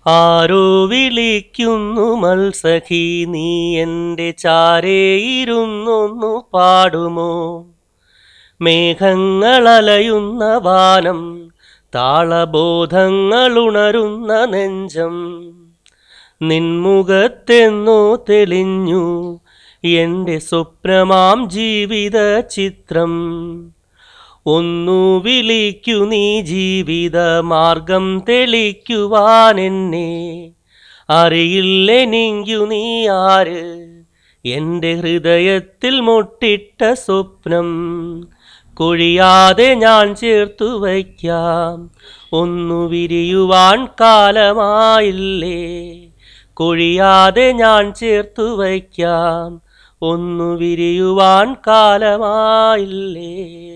ആരോ വിളിക്കുന്നു മത്സഖി നീ എൻ്റെ ചാരേയിരുന്നൊന്നു പാടുമോ മേഘങ്ങളലയുന്ന വാനം താളബോധങ്ങളുണരുന്ന നെഞ്ചം നിൻമുഖത്തെന്നോ തെളിഞ്ഞു എൻ്റെ സ്വപ്നമാം ജീവിത ചിത്രം ഒന്നു വിളിക്കു നീ ജീവിത മാർഗം തെളിക്കുവാൻ എന്നെ അറിയില്ലെനിക്കു നീ ആര് എൻ്റെ ഹൃദയത്തിൽ മുട്ടിട്ട സ്വപ്നം കൊഴിയാതെ ഞാൻ ചേർത്തു വയ്ക്കാം ഒന്നു വിരിയുവാൻ കാലമായില്ലേ കൊഴിയാതെ ഞാൻ ചേർത്തു വയ്ക്കാം ഒന്നു വിരിയുവാൻ കാലമായില്ലേ